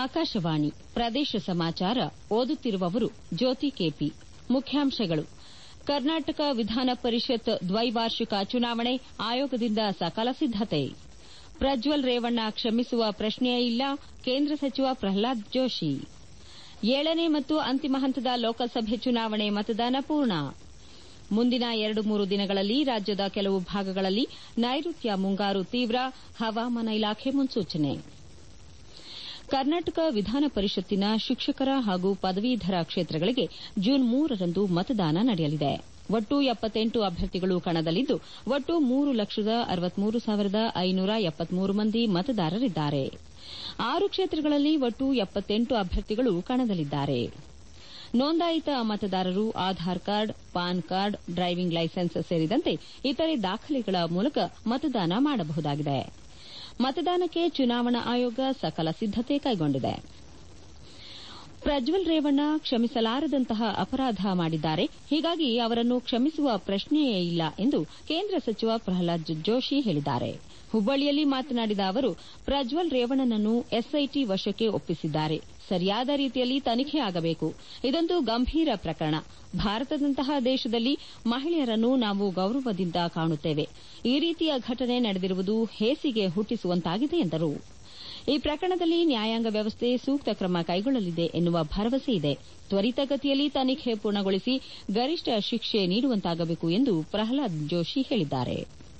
ಆಕಾಶವಾಣಿ ಪ್ರದೇಶ ಸಮಾಚಾರ ಓದುತ್ತಿರುವವರು ಜ್ಯೋತಿ ಕೆಪಿ ಮುಖ್ಯಾಂಶಗಳು ಕರ್ನಾಟಕ ವಿಧಾನ ಪರಿಷತ್ ದ್ವೈವಾರ್ಷಿಕ ಚುನಾವಣೆ ಆಯೋಗದಿಂದ ಸಕಲ ಸಿದ್ದತೆ ಪ್ರಜ್ವಲ್ ರೇವಣ್ಣ ಕ್ಷಮಿಸುವ ಪ್ರಶ್ನೆಯೇ ಇಲ್ಲ ಕೇಂದ್ರ ಸಚಿವ ಪ್ರಹ್ಲಾದ್ ಜೋಶಿ ಏಳನೇ ಮತ್ತು ಅಂತಿಮ ಹಂತದ ಲೋಕಸಭೆ ಚುನಾವಣೆ ಮತದಾನ ಪೂರ್ಣ ಮುಂದಿನ ಎರಡು ಮೂರು ದಿನಗಳಲ್ಲಿ ರಾಜ್ಯದ ಕೆಲವು ಭಾಗಗಳಲ್ಲಿ ನೈಋತ್ಯ ಮುಂಗಾರು ತೀವ್ರ ಹವಾಮಾನ ಇಲಾಖೆ ಮುನ್ಸೂಚನೆ ಕರ್ನಾಟಕ ವಿಧಾನ ಪರಿಷತ್ತಿನ ಶಿಕ್ಷಕರ ಹಾಗೂ ಪದವೀಧರ ಕ್ಷೇತ್ರಗಳಿಗೆ ಜೂನ್ ಮೂರರಂದು ಮತದಾನ ನಡೆಯಲಿದೆ ಒಟ್ಟು ಎಪ್ಪತ್ತೆಂಟು ಅಭ್ಯರ್ಥಿಗಳು ಕಣದಲ್ಲಿದ್ದು ಒಟ್ಟು ಮೂರು ಲಕ್ಷದ ಅರವತ್ಮೂರು ಸಾವಿರದ ಐನೂರ ಎಪ್ಪತ್ಮೂರು ಮಂದಿ ಮತದಾರರಿದ್ದಾರೆ ಆರು ಕ್ಷೇತ್ರಗಳಲ್ಲಿ ಒಟ್ಟು ಎಪ್ಪತ್ತೆಂಟು ಅಭ್ಯರ್ಥಿಗಳು ಕಣದಲ್ಲಿದ್ದಾರೆ ನೋಂದಾಯಿತ ಮತದಾರರು Aadhaar card pan card driving licence ಸೇರಿದಂತೆ ಇತರೆ ದಾಖಲೆಗಳ ಮೂಲಕ ಮತದಾನ ಮಾಡಬಹುದಾಗಿದೆ ಮತದಾನಕ್ಕೆ ಚುನಾವಣಾ ಆಯೋಗ ಸಕಲ ಸಿದ್ದತೆ ಕೈಗೊಂಡಿದೆ ಪ್ರಜ್ವಲ್ ರೇವಣ್ಣ ಕ್ಷಮಿಸಲಾರದಂತಹ ಅಪರಾಧ ಮಾಡಿದ್ದಾರೆ ಹೀಗಾಗಿ ಅವರನ್ನು ಕ್ಷಮಿಸುವ ಪ್ರಶ್ನೆಯೇ ಇಲ್ಲ ಎಂದು ಕೇಂದ್ರ ಸಚಿವ ಪ್ರಹ್ಲಾದ್ ಜೋಶಿ ಹೇಳಿದ್ದಾರೆ ಹುಬ್ಬಳ್ಳಿಯಲ್ಲಿ ಮಾತನಾಡಿದ ಅವರು ಪ್ರಜ್ವಲ್ ರೇವಣ್ಣನನ್ನು ಎಸ್ಐಟಿ ವಶಕ್ಕೆ ಒಪ್ಪಿಸಿದ್ದಾರೆ ಸರಿಯಾದ ರೀತಿಯಲ್ಲಿ ತನಿಖೆ ಆಗಬೇಕು ಇದೊಂದು ಗಂಭೀರ ಪ್ರಕರಣ ಭಾರತದಂತಹ ದೇಶದಲ್ಲಿ ಮಹಿಳೆಯರನ್ನು ನಾವು ಗೌರವದಿಂದ ಕಾಣುತ್ತೇವೆ ಈ ರೀತಿಯ ಘಟನೆ ನಡೆದಿರುವುದು ಹೇಸಿಗೆ ಹುಟ್ಟಿಸುವಂತಾಗಿದೆ ಎಂದರು ಈ ಪ್ರಕರಣದಲ್ಲಿ ನ್ಯಾಯಾಂಗ ವ್ಯವಸ್ಥೆ ಸೂಕ್ತ ಕ್ರಮ ಕೈಗೊಳ್ಳಲಿದೆ ಎನ್ನುವ ಭರವಸೆ ಇದೆ ತ್ವರಿತಗತಿಯಲ್ಲಿ ತನಿಖೆ ಪೂರ್ಣಗೊಳಿಸಿ ಗರಿಷ್ಠ ಶಿಕ್ಷೆ ನೀಡುವಂತಾಗಬೇಕು ಎಂದು ಪ್ರಹ್ಲಾದ್ ಜೋಶಿ ಹೇಳಿದ್ದಾರೆ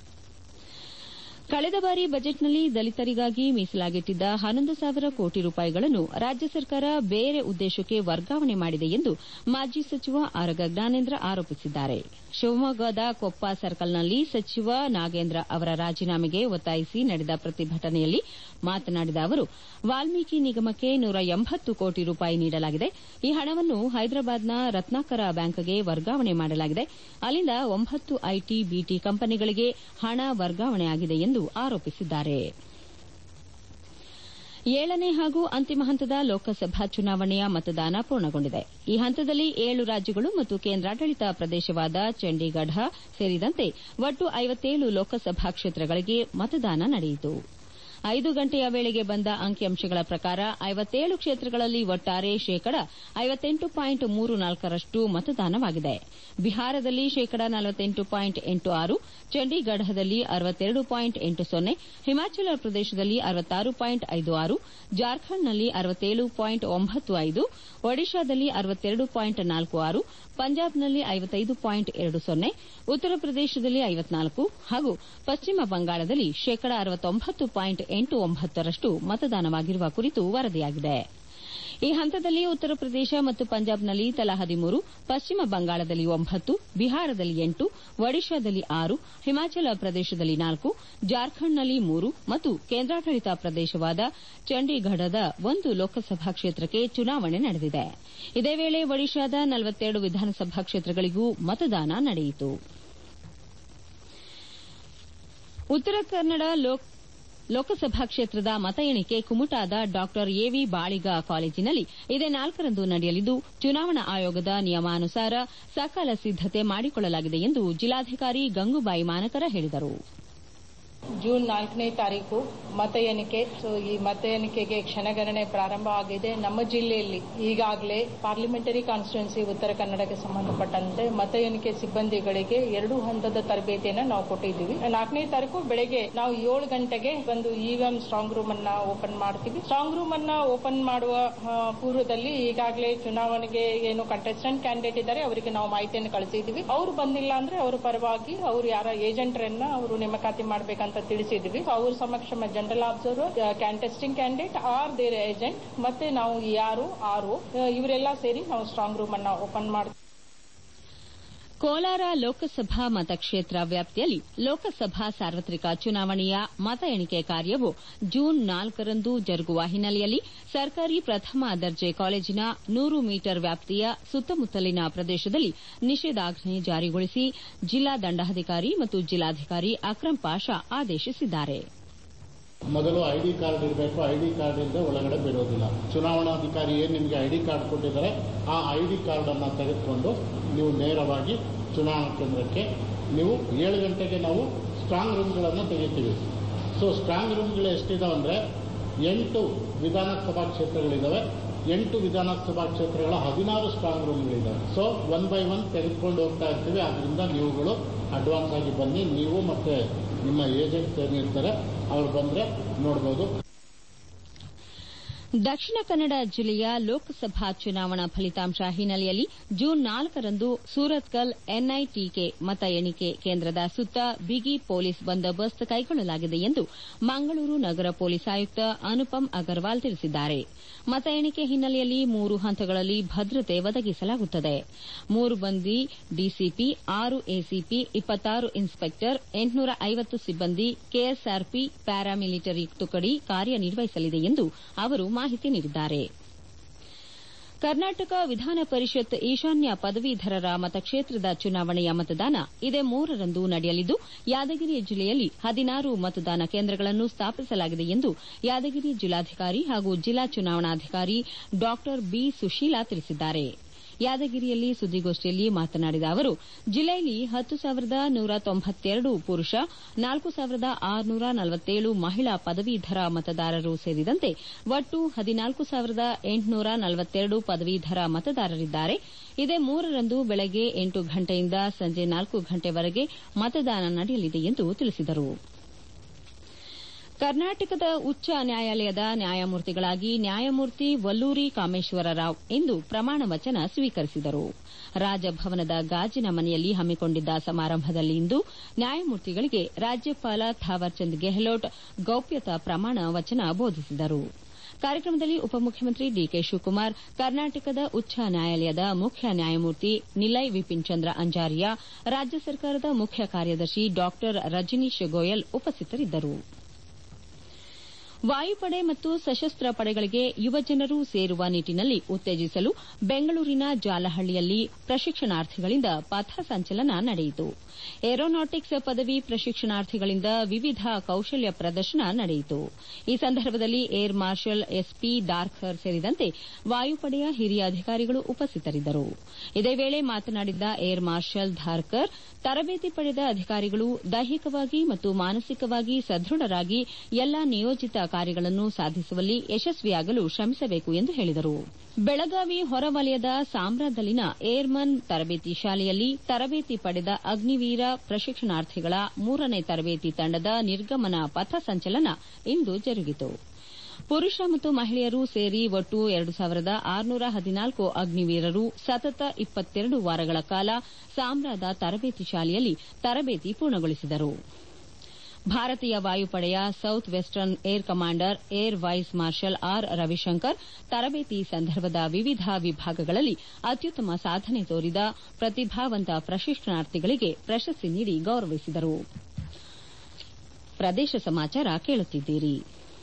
ಕಳೆದ ಬಾರಿ ಬಜೆಟ್ನಲ್ಲಿ ದಲಿತರಿಗಾಗಿ ಮೀಸಲಾಗಿಟ್ಟಿದ್ದ ಹನ್ನೊಂದು ಸಾವಿರ ಕೋಟಿ ರೂಪಾಯಿಗಳನ್ನು ರಾಜ್ಯ ಸರ್ಕಾರ ಬೇರೆ ಉದ್ದೇಶಕ್ಕೆ ವರ್ಗಾವಣೆ ಮಾಡಿದೆ ಎಂದು ಮಾಜಿ ಸಚಿವ ಆರಗ ಜ್ಞಾನೇಂದ್ರ ಆರೋಪಿಸಿದ್ದಾರೆ ಶಿವಮೊಗ್ಗದ ಕೊಪ್ಪ ಸರ್ಕಲ್ನಲ್ಲಿ ಸಚಿವ ನಾಗೇಂದ್ರ ಅವರ ರಾಜೀನಾಮೆಗೆ ಒತ್ತಾಯಿಸಿ ನಡೆದ ಪ್ರತಿಭಟನೆಯಲ್ಲಿ ಮಾತನಾಡಿದ ಅವರು ವಾಲ್ಮೀಕಿ ನಿಗಮಕ್ಕೆ ನೂರ ಎಂಬತ್ತು ಕೋಟಿ ರೂಪಾಯಿ ನೀಡಲಾಗಿದೆ ಈ ಹಣವನ್ನು ಹೈದರಾಬಾದ್ನ ರತ್ನಾಕರ ಬ್ಯಾಂಕ್ಗೆ ವರ್ಗಾವಣೆ ಮಾಡಲಾಗಿದೆ ಅಲ್ಲಿಂದ ಒಂಬತ್ತು ಐಟಿ ಬಿಟಿ ಕಂಪನಿಗಳಿಗೆ ಹಣ ವರ್ಗಾವಣೆಯಾಗಿದೆ ಎಂದು ಆರೋಪಿಸಿದ್ದಾರೆ ಏಳನೇ ಹಾಗೂ ಅಂತಿಮ ಹಂತದ ಲೋಕಸಭಾ ಚುನಾವಣೆಯ ಮತದಾನ ಪೂರ್ಣಗೊಂಡಿದೆ ಈ ಹಂತದಲ್ಲಿ ಏಳು ರಾಜ್ಯಗಳು ಮತ್ತು ಕೇಂದ್ರಾಡಳಿತ ಪ್ರದೇಶವಾದ ಚಂಡೀಗಢ ಸೇರಿದಂತೆ ಒಟ್ಟು ಐವತ್ತೇಳು ಲೋಕಸಭಾ ಕ್ಷೇತ್ರಗಳಿಗೆ ಮತದಾನ ನಡೆಯಿತು ಐದು ಗಂಟೆಯ ವೇಳೆಗೆ ಬಂದ ಅಂಕಿಅಂಶಗಳ ಪ್ರಕಾರ ಐವತ್ತೇಳು ಕ್ಷೇತ್ರಗಳಲ್ಲಿ ಒಟ್ಟಾರೆ ಶೇಕಡ ಐವತ್ತೆಂಟು ಪಾಯಿಂಟ್ ಮೂರು ನಾಲ್ಕರಷ್ಟು ಮತದಾನವಾಗಿದೆ ಬಿಹಾರದಲ್ಲಿ ಶೇಕಡ ನಲವತ್ತೆಂಟು ಪಾಯಿಂಟ್ ಎಂಟು ಆರು ಚಂಡೀಗಢದಲ್ಲಿ ಅರವತ್ತೆರಡು ಪಾಯಿಂಟ್ ಎಂಟು ಸೊನ್ನೆ ಹಿಮಾಚಲ ಪ್ರದೇಶದಲ್ಲಿ ಅರವತ್ತಾರು ಪಾಯಿಂಟ್ ಐದು ಆರು ಜಾರ್ಖಂಡ್ನಲ್ಲಿ ಅರವತ್ತೇಳು ಪಾಯಿಂಟ್ ಒಂಬತ್ತು ಐದು ಒಡಿಶಾದಲ್ಲಿ ಅರವತ್ತೆರಡು ಪಾಯಿಂಟ್ ನಾಲ್ಕು ಆರು ಪಂಜಾಬ್ನಲ್ಲಿ ಐವತ್ತೈದು ಪಾಯಿಂಟ್ ಎರಡು ಸೊನ್ನೆ ಉತ್ತರ ಪ್ರದೇಶದಲ್ಲಿ ಐವತ್ನಾಲ್ಕು ಹಾಗೂ ಪಶ್ಚಿಮ ಬಂಗಾಳದಲ್ಲಿ ಶೇಕಡ ಅರವತ್ತೊಂಬತ್ತು ಪಾಯಿಂಟ್ ಎಂಟು ಒಂಬತ್ತರಷ್ಟು ಮತದಾನವಾಗಿರುವ ಕುರಿತು ವರದಿಯಾಗಿದೆ ಈ ಹಂತದಲ್ಲಿ ಉತ್ತರ ಪ್ರದೇಶ ಮತ್ತು ಪಂಜಾಬ್ನಲ್ಲಿ ತಲಾ ಹದಿಮೂರು ಪಶ್ಚಿಮ ಬಂಗಾಳದಲ್ಲಿ ಒಂಬತ್ತು ಬಿಹಾರದಲ್ಲಿ ಎಂಟು ಒಡಿಶಾದಲ್ಲಿ ಆರು ಹಿಮಾಚಲ ಪ್ರದೇಶದಲ್ಲಿ ನಾಲ್ಕು ಜಾರ್ಖಂಡ್ನಲ್ಲಿ ಮೂರು ಮತ್ತು ಕೇಂದ್ರಾಡಳಿತ ಪ್ರದೇಶವಾದ ಚಂಡೀಗಢದ ಒಂದು ಲೋಕಸಭಾ ಕ್ಷೇತ್ರಕ್ಕೆ ಚುನಾವಣೆ ನಡೆದಿದೆ ಇದೇ ವೇಳೆ ಒಡಿಶಾದ ನಲವತ್ತೆರಡು ವಿಧಾನಸಭಾ ಕ್ಷೇತ್ರಗಳಿಗೂ ಮತದಾನ ನಡೆಯಿತು ಉತ್ತರ ಕನ್ನಡ ಲೋಕಸಭಾ ಕ್ಷೇತ್ರದ ಮತ ಎಣಿಕೆ ಕುಮಟಾದ ಡಾ ಎವಿ ಬಾಳಿಗ ಕಾಲೇಜಿನಲ್ಲಿ ಇದೇ ನಾಲ್ಕರಂದು ನಡೆಯಲಿದ್ದು ಚುನಾವಣಾ ಆಯೋಗದ ನಿಯಮಾನುಸಾರ ಸಕಲ ಸಿದ್ದತೆ ಮಾಡಿಕೊಳ್ಳಲಾಗಿದೆ ಎಂದು ಜಿಲ್ಲಾಧಿಕಾರಿ ಗಂಗೂಬಾಯಿ ಮಾನಕರ ಹೇಳಿದರು ಜೂನ್ ನಾಲ್ಕನೇ ತಾರೀಕು ಮತ ಎಣಿಕೆ ಸೊ ಈ ಮತ ಎಣಿಕೆಗೆ ಕ್ಷಣಗಣನೆ ಪ್ರಾರಂಭ ಆಗಿದೆ ನಮ್ಮ ಜಿಲ್ಲೆಯಲ್ಲಿ ಈಗಾಗಲೇ ಪಾರ್ಲಿಮೆಂಟರಿ ಕಾನ್ಸ್ಟಿಟ್ಯೂನ್ಸಿ ಉತ್ತರ ಕನ್ನಡಕ್ಕೆ ಸಂಬಂಧಪಟ್ಟಂತೆ ಮತ ಎಣಿಕೆ ಸಿಬ್ಬಂದಿಗಳಿಗೆ ಎರಡು ಹಂತದ ತರಬೇತಿಯನ್ನು ನಾವು ಕೊಟ್ಟಿದ್ದೀವಿ ನಾಲ್ಕನೇ ತಾರೀಕು ಬೆಳಗ್ಗೆ ನಾವು ಏಳು ಗಂಟೆಗೆ ಒಂದು ಇವಿಎಂ ಸ್ಟ್ರಾಂಗ್ ರೂಮ್ ಅನ್ನ ಓಪನ್ ಮಾಡ್ತೀವಿ ಸ್ಟ್ರಾಂಗ್ ರೂಮ್ ಅನ್ನ ಓಪನ್ ಮಾಡುವ ಪೂರ್ವದಲ್ಲಿ ಈಗಾಗಲೇ ಚುನಾವಣೆಗೆ ಏನು ಕಂಟೆಸ್ಟೆಂಟ್ ಕ್ಯಾಂಡಿಡೇಟ್ ಇದ್ದಾರೆ ಅವರಿಗೆ ನಾವು ಮಾಹಿತಿಯನ್ನು ಕಳಿಸಿದ್ದೀವಿ ಅವರು ಬಂದಿಲ್ಲ ಅಂದ್ರೆ ಅವರ ಪರವಾಗಿ ಅವರು ಯಾರ ಏಜೆಂಟರನ್ನ ಅವರು ನೇಮಕಾತಿ ಮಾಡಬೇಕಂತ ತಿಳಿಸಿದ್ವಿ ಅವ್ರ ಸಮಕ್ಷ general observer contesting candidate are their agent ಮತ್ತೆ ನಾವು ಯಾರು ಆರು ಇವರೆಲ್ಲ ಸೇರಿ ನಾವು ಸ್ಟ್ರಾಂಗ್ ರೂಮ್ ಅನ್ನ ಓಪನ್ ಮಾಡ್ತೀವಿ ಕೋಲಾರ ಲೋಕಸಭಾ ಮತಕ್ಷೇತ್ರ ವ್ಯಾಪ್ತಿಯಲ್ಲಿ ಲೋಕಸಭಾ ಸಾರ್ವತ್ರಿಕ ಚುನಾವಣೆಯ ಮತ ಎಣಿಕೆ ಕಾರ್ಯವು ಜೂನ್ ನಾಲ್ಕರಂದು ಜರುಗುವ ಹಿನ್ನೆಲೆಯಲ್ಲಿ ಸರ್ಕಾರಿ ಪ್ರಥಮ ದರ್ಜೆ ಕಾಲೇಜಿನ ನೂರು ಮೀಟರ್ ವ್ಯಾಪ್ತಿಯ ಸುತ್ತಮುತ್ತಲಿನ ಪ್ರದೇಶದಲ್ಲಿ ನಿಷೇಧಾಜ್ಞೆ ಜಾರಿಗೊಳಿಸಿ ಜಿಲ್ಲಾ ದಂಡಾಧಿಕಾರಿ ಮತ್ತು ಜಿಲ್ಲಾಧಿಕಾರಿ ಅಕ್ರಂ ಪಾಷಾ ಆದೇಶಿಸಿದ್ದಾರೆ ಮೊದಲು ಐಡಿ ಕಾರ್ಡ್ ಇರಬೇಕು ಐಡಿ ಕಾರ್ಡ್ ಇಲ್ಲದೆ ಒಳಗಡೆ ಬಿಡೋದಿಲ್ಲ ಚುನಾವಣಾಧಿಕಾರಿ ಏನು ನಿಮಗೆ ಐಡಿ ಕಾರ್ಡ್ ಕೊಟ್ಟಿದ್ದಾರೆ ಆ ಐಡಿ ಕಾರ್ಡ್ ಅನ್ನ ತೆಗೆದುಕೊಂಡು ನೀವು ನೇರವಾಗಿ ಚುನಾವಣಾ ಕೇಂದ್ರಕ್ಕೆ ನೀವು ಏಳು ಗಂಟೆಗೆ ನಾವು ಸ್ಟ್ರಾಂಗ್ ರೂಮ್ಗಳನ್ನು ತೆಗಿತೀವಿ ಸೊ ಸ್ಟ್ರಾಂಗ್ ರೂಮ್ಗಳು ಎಷ್ಟಿದಾವೆ ಅಂದರೆ ಎಂಟು ವಿಧಾನಸಭಾ ಕ್ಷೇತ್ರಗಳಿದ್ದಾವೆ ಎಂಟು ವಿಧಾನಸಭಾ ಕ್ಷೇತ್ರಗಳ ಹದಿನಾರು ಸ್ಟ್ರಾಂಗ್ ರೂಮ್ಗಳಿದ್ದಾವೆ ಸೊ ಒನ್ ಬೈ ಒನ್ ತೆಗೆದುಕೊಂಡು ಹೋಗ್ತಾ ಇರ್ತೀವಿ ಅದರಿಂದ ನೀವುಗಳು ಅಡ್ವಾನ್ಸ್ ಆಗಿ ಬನ್ನಿ ನೀವು ಮತ್ತೆ ನಿಮ್ಮ ಏಜೆಂಟ್ಸ್ ಏನಿರ್ತಾರೆ ಅವ್ರು ಬಂದ್ರೆ ನೋಡ್ಬೋದು ದಕ್ಷಿಣ ಕನ್ನಡ ಜಿಲ್ಲೆಯ ಲೋಕಸಭಾ ಚುನಾವಣಾ ಫಲಿತಾಂಶ ಹಿನ್ನೆಲೆಯಲ್ಲಿ ಜೂನ್ ನಾಲ್ಕರಂದು ಸೂರತ್ಕಲ್ ಎನ್ಐಟಿಕೆ ಮತ ಎಣಿಕೆ ಕೇಂದ್ರದ ಸುತ್ತ ಬಿಗಿ ಪೊಲೀಸ್ ಬಂದೋಬಸ್ತ್ ಕೈಗೊಳ್ಳಲಾಗಿದೆ ಎಂದು ಮಂಗಳೂರು ನಗರ ಪೊಲೀಸ್ ಆಯುಕ್ತ ಅನುಪಮ್ ಅಗರ್ವಾಲ್ ತಿಳಿಸಿದ್ದಾರೆ ಮತ ಎಣಿಕೆ ಹಿನ್ನೆಲೆಯಲ್ಲಿ ಮೂರು ಹಂತಗಳಲ್ಲಿ ಭದ್ರತೆ ಒದಗಿಸಲಾಗುತ್ತದೆ ಮೂರು ಮಂದಿ ಡಿಸಿಪಿ ಆರು ಎಸಿಪಿ ಇಪ್ಪತ್ತಾರು ಇನ್ಸ್ಪೆಕ್ಟರ್ ಎಂಟುನೂರ ಐವತ್ತು ಸಿಬ್ಬಂದಿ ಕೆಎಸ್ಆರ್ಪಿ ಪ್ಯಾರಾಮಿಲಿಟರಿ ತುಕಡಿ ಕಾರ್ಯನಿರ್ವಹಿಸಲಿದೆ ಎಂದು ಅವರು ಮಾಹಿತಿ ನೀಡಿದ್ದಾರೆ ಕರ್ನಾಟಕ ವಿಧಾನ ಪರಿಷತ್ ಈಶಾನ್ಯ ಪದವೀಧರರ ಮತಕ್ಷೇತ್ರದ ಚುನಾವಣೆಯ ಮತದಾನ ಇದೇ ಮೂರರಂದು ನಡೆಯಲಿದ್ದು ಯಾದಗಿರಿ ಜಿಲ್ಲೆಯಲ್ಲಿ ಹದಿನಾರು ಮತದಾನ ಕೇಂದ್ರಗಳನ್ನು ಸ್ಥಾಪಿಸಲಾಗಿದೆ ಎಂದು ಯಾದಗಿರಿ ಜಿಲ್ಲಾಧಿಕಾರಿ ಹಾಗೂ ಜಿಲ್ಲಾ ಚುನಾವಣಾಧಿಕಾರಿ ಡಾ ಬಿ ಸುಶೀಲಾ ತಿಳಿಸಿದ್ದಾರೆ ಯಾದಗಿರಿಯಲ್ಲಿ ಸುದ್ದಿಗೋಷ್ಠಿಯಲ್ಲಿ ಮಾತನಾಡಿದ ಅವರು ಜಿಲ್ಲೆಯಲ್ಲಿ ಹತ್ತು ಸಾವಿರದ ನೂರ ತೊಂಬತ್ತೆರಡು ಪುರುಷ ನಾಲ್ಕು ಸಾವಿರದ ಆರುನೂರ ನಲವತ್ತೇಳು ಮಹಿಳಾ ಪದವೀಧರ ಮತದಾರರು ಸೇರಿದಂತೆ ಒಟ್ಟು ಹದಿನಾಲ್ಕು ಸಾವಿರದ ಎಂಟುನೂರ ನಲವತ್ತೆರಡು ಪದವೀಧರ ಮತದಾರರಿದ್ದಾರೆ ಇದೇ ಮೂರರಂದು ಬೆಳಗ್ಗೆ ಎಂಟು ಗಂಟೆಯಿಂದ ಸಂಜೆ ನಾಲ್ಕು ಗಂಟೆವರೆಗೆ ಮತದಾನ ನಡೆಯಲಿದೆ ಎಂದು ತಿಳಿಸಿದರು ಕರ್ನಾಟಕದ ಉಚ್ಚ ನ್ಯಾಯಾಲಯದ ನ್ಯಾಯಮೂರ್ತಿಗಳಾಗಿ ನ್ಯಾಯಮೂರ್ತಿ ವಲ್ಲೂರಿ ಕಾಮೇಶ್ವರ ರಾವ್ ಇಂದು ಪ್ರಮಾಣ ವಚನ ಸ್ವೀಕರಿಸಿದರು ರಾಜಭವನದ ಗಾಜಿನ ಮನೆಯಲ್ಲಿ ಹಮ್ಮಿಕೊಂಡಿದ್ದ ಸಮಾರಂಭದಲ್ಲಿ ಇಂದು ನ್ಯಾಯಮೂರ್ತಿಗಳಿಗೆ ರಾಜ್ಯಪಾಲ ಥಾವರ್ಚಂದ್ ಗೆಹ್ಲೋಟ್ ಗೌಪ್ಯತಾ ಪ್ರಮಾಣ ವಚನ ಬೋಧಿಸಿದರು ಕಾರ್ಯಕ್ರಮದಲ್ಲಿ ಉಪಮುಖ್ಯಮಂತ್ರಿ ಡಿಕೆ ಶಿವಕುಮಾರ್ ಕರ್ನಾಟಕದ ಉಚ್ಚ ನ್ಯಾಯಾಲಯದ ಮುಖ್ಯ ನ್ಯಾಯಮೂರ್ತಿ ನಿಲಯ್ ವಿಪಿನ್ ಚಂದ್ರ ಅಂಜಾರಿಯಾ ರಾಜ್ಯ ಸರ್ಕಾರದ ಮುಖ್ಯ ಕಾರ್ಯದರ್ಶಿ ಡಾ ರಜನೀಶ್ ಗೋಯಲ್ ಉಪಸ್ಥಿತರಿದ್ದರು ವಾಯುಪಡೆ ಮತ್ತು ಸಶಸ್ತ್ರ ಪಡೆಗಳಿಗೆ ಯುವಜನರು ಸೇರುವ ನಿಟ್ಟಿನಲ್ಲಿ ಉತ್ತೇಜಿಸಲು ಬೆಂಗಳೂರಿನ ಜಾಲಹಳ್ಳಿಯಲ್ಲಿ ಪ್ರಶಿಕ್ಷಣಾರ್ಥಿಗಳಿಂದ ಪಥಸಂಚಲನ ನಡೆಯಿತು ಏರೋನಾಟಿಕ್ಸ್ ಪದವಿ ಪ್ರಶಿಕ್ಷಣಾರ್ಥಿಗಳಿಂದ ವಿವಿಧ ಕೌಶಲ್ಯ ಪ್ರದರ್ಶನ ನಡೆಯಿತು ಈ ಸಂದರ್ಭದಲ್ಲಿ ಏರ್ ಮಾರ್ಷಲ್ ಎಸ್ಪಿ ಡಾರ್ಖರ್ ಸೇರಿದಂತೆ ವಾಯುಪಡೆಯ ಹಿರಿಯ ಅಧಿಕಾರಿಗಳು ಉಪಸ್ಥಿತರಿದ್ದರು ಇದೇ ವೇಳೆ ಮಾತನಾಡಿದ ಏರ್ ಮಾರ್ಷಲ್ ಧಾರ್ಕರ್ ತರಬೇತಿ ಪಡೆದ ಅಧಿಕಾರಿಗಳು ದೈಹಿಕವಾಗಿ ಮತ್ತು ಮಾನಸಿಕವಾಗಿ ಸದೃಢರಾಗಿ ಎಲ್ಲಾ ನಿಯೋಜಿತ ಕಾರ್ಯಗಳನ್ನು ಸಾಧಿಸುವಲ್ಲಿ ಯಶಸ್ವಿಯಾಗಲು ಶ್ರಮಿಸಬೇಕು ಎಂದು ಹೇಳಿದರು ಬೆಳಗಾವಿ ಹೊರವಲಯದ ಸಾಮ್ರಾದಲ್ಲಿನ ಏರ್ಮನ್ ತರಬೇತಿ ಶಾಲೆಯಲ್ಲಿ ತರಬೇತಿ ಪಡೆದ ಅಗ್ನಿವೀರ ಪ್ರಶಿಕ್ಷಣಾರ್ಥಿಗಳ ಮೂರನೇ ತರಬೇತಿ ತಂಡದ ನಿರ್ಗಮನ ಪಥ ಸಂಚಲನ ಇಂದು ಜರುಗಿತು ಪುರುಷ ಮತ್ತು ಮಹಿಳೆಯರು ಸೇರಿ ಒಟ್ಟು ಎರಡು ಸಾವಿರದ ಆರುನೂರ ಹದಿನಾಲ್ಕು ಅಗ್ನಿವೀರರು ಸತತ ಇಪ್ಪತ್ತೆರಡು ವಾರಗಳ ಕಾಲ ಸಾಮ್ರಾದ ತರಬೇತಿ ಶಾಲೆಯಲ್ಲಿ ತರಬೇತಿ ಪೂರ್ಣಗೊಳಿಸಿದರು ಭಾರತೀಯ ವಾಯುಪಡೆಯ south western air commander air vice marshal R Ravishankar ತರಬೇತಿ ಸಂದರ್ಭದ ವಿವಿಧ ವಿಭಾಗಗಳಲ್ಲಿ ಅತ್ಯುತ್ತಮ ಸಾಧನೆ ತೋರಿದ ಪ್ರತಿಭಾವಂತ ಪ್ರಶಿಕ್ಷಣಾರ್ಥಿಗಳಿಗೆ ಪ್ರಶಸ್ತಿ ನೀಡಿ ಗೌರವಿಸಿದರು ಪ್ರದೇಶ ಸಮಾಚಾರ ಕೇಳುತ್ತಿದ್ದೀರಿ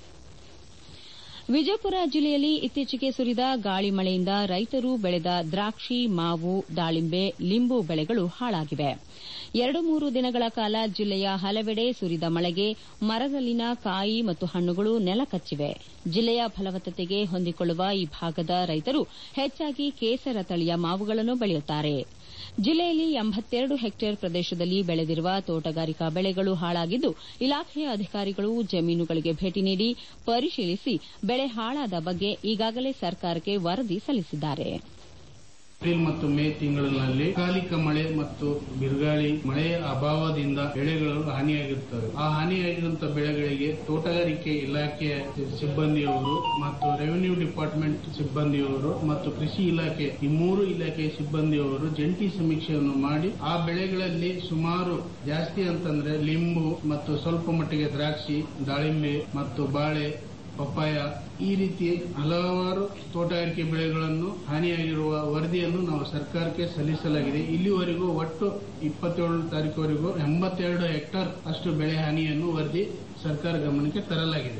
ವಿಜಯಪುರ ಜಿಲ್ಲೆಯಲ್ಲಿ ಇತ್ತೀಚೆಗೆ ಸುರಿದ ಗಾಳಿ ಮಳೆಯಿಂದ ರೈತರು ಬೆಳೆದ ದ್ರಾಕ್ಷಿ ಮಾವು ದಾಳಿಂಬೆ ಲಿಂಬು ಬೆಳೆಗಳು ಹಾಳಾಗಿವೆ ಎರಡು ಮೂರು ದಿನಗಳ ಕಾಲ ಜಿಲ್ಲೆಯ ಹಲವೆಡೆ ಸುರಿದ ಮಳೆಗೆ ಮರದಲ್ಲಿನ ಕಾಯಿ ಮತ್ತು ಹಣ್ಣುಗಳು ನೆಲಕಚ್ಚಿವೆ ಜಿಲ್ಲೆಯ ಫಲವತ್ತತೆಗೆ ಹೊಂದಿಕೊಳ್ಳುವ ಈ ಭಾಗದ ರೈತರು ಹೆಚ್ಚಾಗಿ ಕೇಸರ ತಳಿಯ ಮಾವುಗಳನ್ನು ಬೆಳೆಯುತ್ತಾರೆ ಜಿಲ್ಲೆಯಲ್ಲಿ ಎಂಬತ್ತೆರಡು ಹೆಕ್ಟೇರ್ ಪ್ರದೇಶದಲ್ಲಿ ಬೆಳೆದಿರುವ ತೋಟಗಾರಿಕಾ ಬೆಳೆಗಳು ಹಾಳಾಗಿದ್ದು ಇಲಾಖೆಯ ಅಧಿಕಾರಿಗಳು ಜಮೀನುಗಳಿಗೆ ಭೇಟಿ ನೀಡಿ ಪರಿಶೀಲಿಸಿ ಬೆಳೆ ಹಾಳಾದ ಬಗ್ಗೆ ಈಗಾಗಲೇ ಸರ್ಕಾರಕ್ಕೆ ವರದಿ ಸಲ್ಲಿಸಿದ್ದಾರೆ ಏಪ್ರಿಲ್ ಮತ್ತು ಮೇ ತಿಂಗಳಿನಲ್ಲಿ ಅಕಾಲಿಕ ಮಳೆ ಮತ್ತು ಬಿರುಗಾಳಿ ಮಳೆಯ ಅಭಾವದಿಂದ ಬೆಳೆಗಳು ಹಾನಿಯಾಗಿರುತ್ತವೆ ಆ ಹಾನಿಯಾಗಿರುವಂತಹ ಬೆಳೆಗಳಿಗೆ ತೋಟಗಾರಿಕೆ ಇಲಾಖೆಯ ಸಿಬ್ಬಂದಿಯವರು ಮತ್ತು ರೆವಿನ್ಯೂ ಡಿಪಾರ್ಟ್ಮೆಂಟ್ ಸಿಬ್ಬಂದಿಯವರು ಮತ್ತು ಕೃಷಿ ಇಲಾಖೆ ಈ ಮೂರು ಇಲಾಖೆಯ ಸಿಬ್ಬಂದಿಯವರು ಜಂಟಿ ಸಮೀಕ್ಷೆಯನ್ನು ಮಾಡಿ ಆ ಬೆಳೆಗಳಲ್ಲಿ ಸುಮಾರು ಜಾಸ್ತಿ ಅಂತಂದ್ರೆ ಲಿಂಬು ಮತ್ತು ಸ್ವಲ್ಪ ಮಟ್ಟಿಗೆ ದ್ರಾಕ್ಷಿ ದಾಳಿಂಬೆ ಮತ್ತು ಬಾಳೆ ಪಪ್ಪಾಯ ಈ ರೀತಿ ಹಲವಾರು ತೋಟಗಾರಿಕೆ ಬೆಳೆಗಳನ್ನು ಹಾನಿಯಾಗಿರುವ ವರದಿಯನ್ನು ನಾವು ಸರ್ಕಾರಕ್ಕೆ ಸಲ್ಲಿಸಲಾಗಿದೆ ಇಲ್ಲಿವರೆಗೂ ಒಟ್ಟು ಇಪ್ಪತ್ತೇಳು ತಾರೀಕುವರೆಗೂ ಎಂಬತ್ತೆರಡು ಹೆಕ್ಟರ್ ಅಷ್ಟು ಬೆಳೆ ಹಾನಿಯನ್ನು ವರದಿ ಸರ್ಕಾರ ಗಮನಕ್ಕೆ ತರಲಾಗಿದೆ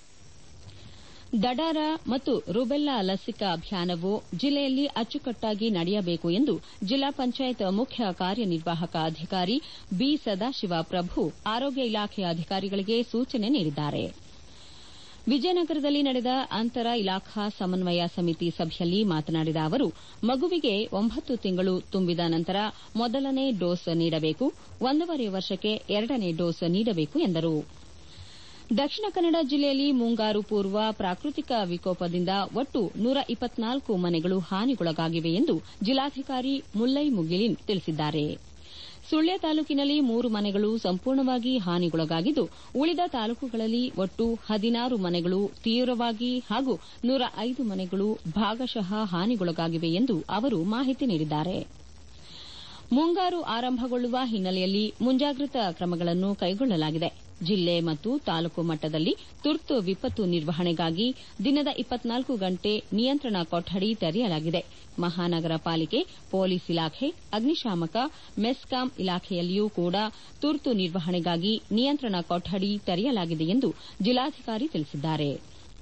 ದಡಾರ ಮತ್ತು ರುಬೆಲ್ಲಾ ಲಸಿಕಾ ಅಭಿಯಾನವು ಜಿಲ್ಲೆಯಲ್ಲಿ ಅಚ್ಚುಕಟ್ಟಾಗಿ ನಡೆಯಬೇಕು ಎಂದು ಜಿಲ್ಲಾ ಪಂಚಾಯತ್ ಮುಖ್ಯ ಕಾರ್ಯನಿರ್ವಾಹಕ ಅಧಿಕಾರಿ ಬಿ ಸದಾಶಿವ ಪ್ರಭು ಆರೋಗ್ಯ ಇಲಾಖೆಯ ಅಧಿಕಾರಿಗಳಿಗೆ ಸೂಚನೆ ನೀಡಿದ್ದಾರೆ ವಿಜಯನಗರದಲ್ಲಿ ನಡೆದ ಅಂತರ ಇಲಾಖಾ ಸಮನ್ವಯ ಸಮಿತಿ ಸಭೆಯಲ್ಲಿ ಮಾತನಾಡಿದ ಅವರು ಮಗುವಿಗೆ ಒಂಬತ್ತು ತಿಂಗಳು ತುಂಬಿದ ನಂತರ ಮೊದಲನೇ ಡೋಸ್ ನೀಡಬೇಕು ಒಂದೂವರೆ ವರ್ಷಕ್ಕೆ ಎರಡನೇ ಡೋಸ್ ನೀಡಬೇಕು ಎಂದರು ದಕ್ಷಿಣ ಕನ್ನಡ ಜಿಲ್ಲೆಯಲ್ಲಿ ಮುಂಗಾರು ಪೂರ್ವ ಪ್ರಾಕೃತಿಕ ವಿಕೋಪದಿಂದ ಒಟ್ಟು ನೂರ ಇಪ್ಪತ್ನಾಲ್ಕು ಮನೆಗಳು ಹಾನಿಗೊಳಗಾಗಿವೆ ಎಂದು ಜಿಲ್ಲಾಧಿಕಾರಿ ಮುಲ್ಲೈ ಮುಗಿಲಿನ್ ತಿಳಿಸಿದ್ದಾರೆ ಸುಳ್ಯ ತಾಲೂಕಿನಲ್ಲಿ ಮೂರು ಮನೆಗಳು ಸಂಪೂರ್ಣವಾಗಿ ಹಾನಿಗೊಳಗಾಗಿದ್ದು ಉಳಿದ ತಾಲೂಕುಗಳಲ್ಲಿ ಒಟ್ಟು ಹದಿನಾರು ಮನೆಗಳು ತೀವ್ರವಾಗಿ ಹಾಗೂ ನೂರ ಐದು ಮನೆಗಳು ಭಾಗಶಃ ಹಾನಿಗೊಳಗಾಗಿವೆ ಎಂದು ಅವರು ಮಾಹಿತಿ ನೀಡಿದ್ದಾರೆ ಮುಂಗಾರು ಆರಂಭಗೊಳ್ಳುವ ಹಿನ್ನೆಲೆಯಲ್ಲಿ ಮುಂಜಾಗ್ರತಾ ಕ್ರಮಗಳನ್ನು ಕೈಗೊಳ್ಳಲಾಗಿದೆ ಜಿಲ್ಲೆ ಮತ್ತು ತಾಲೂಕು ಮಟ್ಟದಲ್ಲಿ ತುರ್ತು ವಿಪತ್ತು ನಿರ್ವಹಣೆಗಾಗಿ ದಿನದ ಇಪ್ಪತ್ನಾಲ್ಕು ಗಂಟೆ ನಿಯಂತ್ರಣ ಕೊಠಡಿ ತೆರೆಯಲಾಗಿದೆ ಮಹಾನಗರ ಪಾಲಿಕೆ ಪೊಲೀಸ್ ಇಲಾಖೆ ಅಗ್ನಿಶಾಮಕ ಮೆಸ್ಕಾಂ ಇಲಾಖೆಯಲ್ಲಿಯೂ ಕೂಡ ತುರ್ತು ನಿರ್ವಹಣೆಗಾಗಿ ನಿಯಂತ್ರಣ ಕೊಠಡಿ ತೆರೆಯಲಾಗಿದೆ ಎಂದು ಜಿಲ್ಲಾಧಿಕಾರಿ ತಿಳಿಸಿದ್ದಾರೆ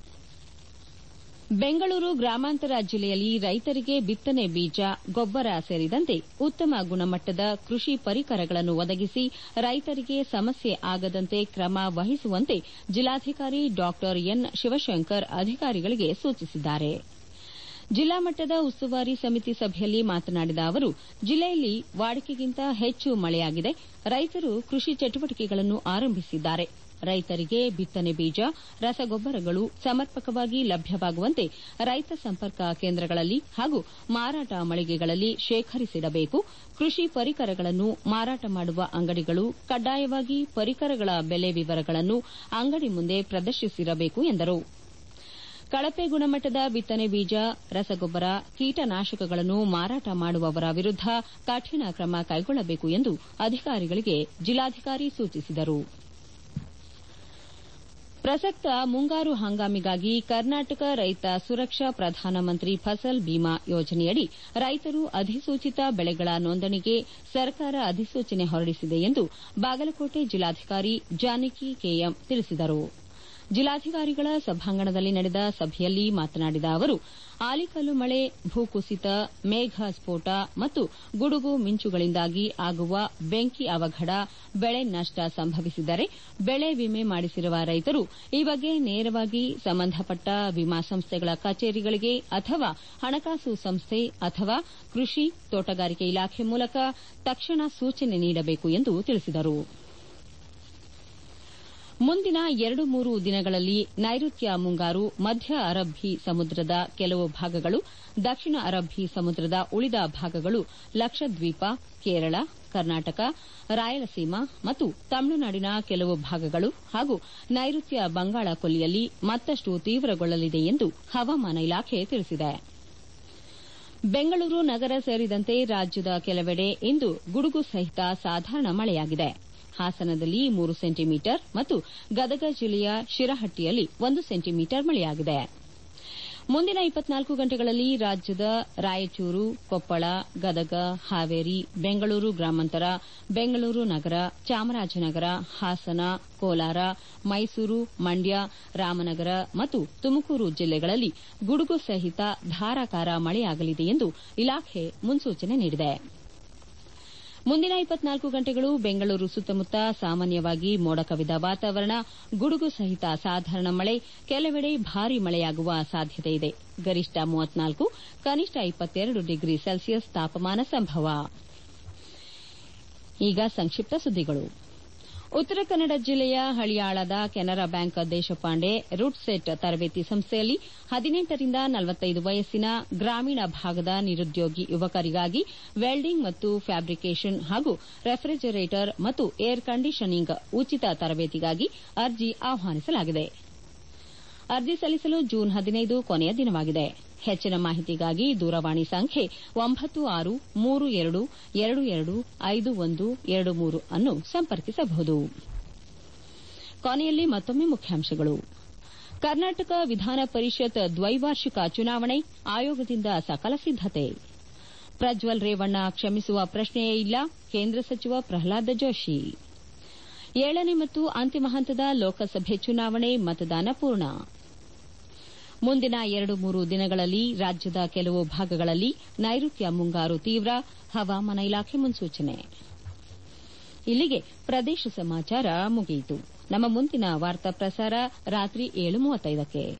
ಬೆಂಗಳೂರು ಗ್ರಾಮಾಂತರ ಜಿಲ್ಲೆಯಲ್ಲಿ ರೈತರಿಗೆ ಬಿತ್ತನೆ ಬೀಜ ಗೊಬ್ಬರ ಸೇರಿದಂತೆ ಉತ್ತಮ ಗುಣಮಟ್ಟದ ಕೃಷಿ ಪರಿಕರಗಳನ್ನು ಒದಗಿಸಿ ರೈತರಿಗೆ ಸಮಸ್ಯೆ ಆಗದಂತೆ ಕ್ರಮ ವಹಿಸುವಂತೆ ಜಿಲ್ಲಾಧಿಕಾರಿ ಡಾ ಎನ್ ಶಿವಶಂಕರ್ ಅಧಿಕಾರಿಗಳಿಗೆ ಸೂಚಿಸಿದ್ದಾರೆ ಜಿಲ್ಲಾ ಮಟ್ಟದ ಉಸ್ತುವಾರಿ ಸಮಿತಿ ಸಭೆಯಲ್ಲಿ ಮಾತನಾಡಿದ ಅವರು ಜಿಲ್ಲೆಯಲ್ಲಿ ವಾಡಿಕೆಗಿಂತ ಹೆಚ್ಚು ಮಳೆಯಾಗಿದೆ ರೈತರು ಕೃಷಿ ಚಟುವಟಿಕೆಗಳನ್ನು ಆರಂಭಿಸಿದ್ದಾರೆ ರೈತರಿಗೆ ಬಿತ್ತನೆ ಬೀಜ ರಸಗೊಬ್ಬರಗಳು ಸಮರ್ಪಕವಾಗಿ ಲಭ್ಯವಾಗುವಂತೆ ರೈತ ಸಂಪರ್ಕ ಕೇಂದ್ರಗಳಲ್ಲಿ ಹಾಗೂ ಮಾರಾಟ ಮಳಿಗೆಗಳಲ್ಲಿ ಶೇಖರಿಸಿಡಬೇಕು ಕೃಷಿ ಪರಿಕರಗಳನ್ನು ಮಾರಾಟ ಮಾಡುವ ಅಂಗಡಿಗಳು ಕಡ್ಡಾಯವಾಗಿ ಪರಿಕರಗಳ ಬೆಲೆ ವಿವರಗಳನ್ನು ಅಂಗಡಿ ಮುಂದೆ ಪ್ರದರ್ಶಿಸಿರಬೇಕು ಎಂದರು ಕಳಪೆ ಗುಣಮಟ್ಟದ ಬಿತ್ತನೆ ಬೀಜ ರಸಗೊಬ್ಬರ ಕೀಟನಾಶಕಗಳನ್ನು ಮಾರಾಟ ಮಾಡುವವರ ವಿರುದ್ದ ಕಠಿಣ ಕ್ರಮ ಕೈಗೊಳ್ಳಬೇಕು ಎಂದು ಅಧಿಕಾರಿಗಳಿಗೆ ಜಿಲ್ಲಾಧಿಕಾರಿ ಸೂಚಿಸಿದರು ಪ್ರಸಕ್ತ ಮುಂಗಾರು ಹಂಗಾಮಿಗಾಗಿ ಕರ್ನಾಟಕ ರೈತ ಸುರಕ್ಷಾ ಪ್ರಧಾನಮಂತ್ರಿ ಫಸಲ್ ಬಿಮಾ ಯೋಜನೆಯಡಿ ರೈತರು ಅಧಿಸೂಚಿತ ಬೆಳೆಗಳ ನೋಂದಣಿಗೆ ಸರ್ಕಾರ ಅಧಿಸೂಚನೆ ಹೊರಡಿಸಿದೆ ಎಂದು ಬಾಗಲಕೋಟೆ ಜಿಲ್ಲಾಧಿಕಾರಿ ಜಾನಕಿ ಕೆಎಂ ತಿಳಿಸಿದರು ಜಿಲ್ಲಾಧಿಕಾರಿಗಳ ಸಭಾಂಗಣದಲ್ಲಿ ನಡೆದ ಸಭೆಯಲ್ಲಿ ಮಾತನಾಡಿದ ಅವರು ಆಲಿಕಲ್ಲು ಮಳೆ ಭೂಕುಸಿತ ಮೇಘ ಸ್ಫೋಟ ಮತ್ತು ಗುಡುಗು ಮಿಂಚುಗಳಿಂದಾಗಿ ಆಗುವ ಬೆಂಕಿ ಅವಘಡ ಬೆಳೆ ನಷ್ಟ ಸಂಭವಿಸಿದರೆ ಬೆಳೆ ವಿಮೆ ಮಾಡಿಸಿರುವ ರೈತರು ಈ ಬಗ್ಗೆ ನೇರವಾಗಿ ಸಂಬಂಧಪಟ್ಟ ವಿಮಾ ಸಂಸ್ಥೆಗಳ ಕಚೇರಿಗಳಿಗೆ ಅಥವಾ ಹಣಕಾಸು ಸಂಸ್ಥೆ ಅಥವಾ ಕೃಷಿ ತೋಟಗಾರಿಕೆ ಇಲಾಖೆ ಮೂಲಕ ತಕ್ಷಣ ಸೂಚನೆ ನೀಡಬೇಕು ಎಂದು ತಿಳಿಸಿದರು ಮುಂದಿನ ಎರಡು ಮೂರು ದಿನಗಳಲ್ಲಿ ನೈಋತ್ಯ ಮುಂಗಾರು ಮಧ್ಯ ಅರಬ್ಬಿ ಸಮುದ್ರದ ಕೆಲವು ಭಾಗಗಳು ದಕ್ಷಿಣ ಅರಬ್ಬಿ ಸಮುದ್ರದ ಉಳಿದ ಭಾಗಗಳು ಲಕ್ಷದ್ವೀಪ ಕೇರಳ ಕರ್ನಾಟಕ ರಾಯಲಸೀಮಾ ಮತ್ತು ತಮಿಳುನಾಡಿನ ಕೆಲವು ಭಾಗಗಳು ಹಾಗೂ ನೈಋತ್ಯ ಬಂಗಾಳ ಕೊಲ್ಲಿಯಲ್ಲಿ ಮತ್ತಷ್ಟು ತೀವ್ರಗೊಳ್ಳಲಿದೆ ಎಂದು ಹವಾಮಾನ ಇಲಾಖೆ ತಿಳಿಸಿದೆ ಬೆಂಗಳೂರು ನಗರ ಸೇರಿದಂತೆ ರಾಜ್ಯದ ಕೆಲವೆಡೆ ಇಂದು ಗುಡುಗು ಸಹಿತ ಸಾಧಾರಣ ಮಳೆಯಾಗಿದೆ ಹಾಸನದಲ್ಲಿ ಮೂರು ಸೆಂಟಿಮೀಟರ್ ಮತ್ತು ಗದಗ ಜಿಲ್ಲೆಯ ಶಿರಹಟ್ಟಿಯಲ್ಲಿ ಒಂದು ಸೆಂಟಿಮೀಟರ್ ಮಳೆಯಾಗಿದೆ ಮುಂದಿನ ಇಪ್ಪತ್ನಾಲ್ಕು ಗಂಟೆಗಳಲ್ಲಿ ರಾಜ್ಯದ ರಾಯಚೂರು ಕೊಪ್ಪಳ ಗದಗ ಹಾವೇರಿ ಬೆಂಗಳೂರು ಗ್ರಾಮಾಂತರ ಬೆಂಗಳೂರು ನಗರ ಚಾಮರಾಜನಗರ ಹಾಸನ ಕೋಲಾರ ಮೈಸೂರು ಮಂಡ್ಯ ರಾಮನಗರ ಮತ್ತು ತುಮಕೂರು ಜಿಲ್ಲೆಗಳಲ್ಲಿ ಗುಡುಗು ಸಹಿತ ಧಾರಾಕಾರ ಮಳೆಯಾಗಲಿದೆ ಎಂದು ಇಲಾಖೆ ಮುನ್ಸೂಚನೆ ನೀಡಿದೆ ಮುಂದಿನ ಇಪ್ಪತ್ನಾಲ್ಕು ಗಂಟೆಗಳು ಬೆಂಗಳೂರು ಸುತ್ತಮುತ್ತ ಸಾಮಾನ್ಯವಾಗಿ ಮೋಡ ಕವಿದ ವಾತಾವರಣ ಗುಡುಗು ಸಹಿತ ಸಾಧಾರಣ ಮಳೆ ಕೆಲವೆಡೆ ಭಾರೀ ಮಳೆಯಾಗುವ ಸಾಧ್ಯತೆ ಇದೆ ಗರಿಷ್ಠ ಮೂವತ್ನಾಲ್ಕು ಕನಿಷ್ಠ ಇಪ್ಪತ್ತೆರಡು ಡಿಗ್ರಿ ಸೆಲ್ಸಿಯಸ್ ತಾಪಮಾನ ಸಂಭವ ಈಗ ಸಂಕ್ಷಿಪ್ತ ಸುದ್ದಿಗಳು ಉತ್ತರ ಕನ್ನಡ ಜಿಲ್ಲೆಯ ಹಳಿಯಾಳದ Canara bank Deshpande RUDSET ತರಬೇತಿ ಸಂಸ್ಥೆಯಲ್ಲಿ ಹದಿನೆಂಟರಿಂದ ನಲವತ್ತೈದು ವಯಸ್ಸಿನ ಗ್ರಾಮೀಣ ಭಾಗದ ನಿರುದ್ಯೋಗಿ ಯುವಕರಿಗಾಗಿ ವೆಲ್ಡಿಂಗ್ ಮತ್ತು ಫ್ಯಾಬ್ರಿಕೇಷನ್ ಹಾಗೂ ರೆಫ್ರಿಜರೇಟರ್ ಮತ್ತು ಏರ್ ಕಂಡೀಷನಿಂಗ್ ಉಚಿತ ತರಬೇತಿಗಾಗಿ ಅರ್ಜಿ ಆಹ್ವಾನಿಸಲಾಗಿದೆ ಅರ್ಜಿ ಸಲ್ಲಿಸಲು ಜೂನ್ ಹದಿನೈದು ಕೊನೆಯ ದಿನವಾಗಿದೆ ಹೆಚ್ಚಿನ ಮಾಹಿತಿಗಾಗಿ ದೂರವಾಣಿ ಸಂಖ್ಯೆ ಒಂಬತ್ತು ಆರು ಮೂರು ಎರಡು ಎರಡು ಎರಡು ಐದು ಒಂದು ಎರಡು ಮೂರು ಅನ್ನು ಸಂಪರ್ಕಿಸಬಹುದು ಕೊನೆಯಲ್ಲಿ ಮತ್ತೊಮ್ಮೆ ಮುಖ್ಯಾಂಶಗಳು ಕರ್ನಾಟಕ ವಿಧಾನ ಪರಿಷತ್ ದ್ವೈವಾರ್ಷಿಕ ಚುನಾವಣೆ ಆಯೋಗದಿಂದ ಸಕಲ ಸಿದ್ದತೆ ಪ್ರಜ್ವಲ್ ರೇವಣ್ಣ ಕ್ಷಮಿಸುವ ಪ್ರಶ್ನೆಯೇ ಇಲ್ಲ ಕೇಂದ್ರ ಸಚಿವ ಪ್ರಹ್ಲಾದ್ ಜೋಶಿ ಏಳನೇ ಮತ್ತು ಅಂತಿಮ ಹಂತದ ಲೋಕಸಭೆ ಚುನಾವಣೆ ಮತದಾನ ಪೂರ್ಣ ಮುಂದಿನ ಎರಡು ಮೂರು ದಿನಗಳಲ್ಲಿ ರಾಜ್ಯದ ಕೆಲವು ಭಾಗಗಳಲ್ಲಿ ನೈಋತ್ಯ ಮುಂಗಾರು ತೀವ್ರ ಹವಾಮಾನ ಇಲಾಖೆ ಮುನ್ಸೂಚನೆ ಇಲ್ಲಿಗೆ ಪ್ರದೇಶ ಸಮಾಚಾರ ಮುಗಿಯಿತು ನಮ್ಮ ಮುಂದಿನ ವಾರ್ತಾ ಪ್ರಸಾರ ರಾತ್ರಿ ಏಳು ಮೂವತ್ತೈದಕ್ಕೆ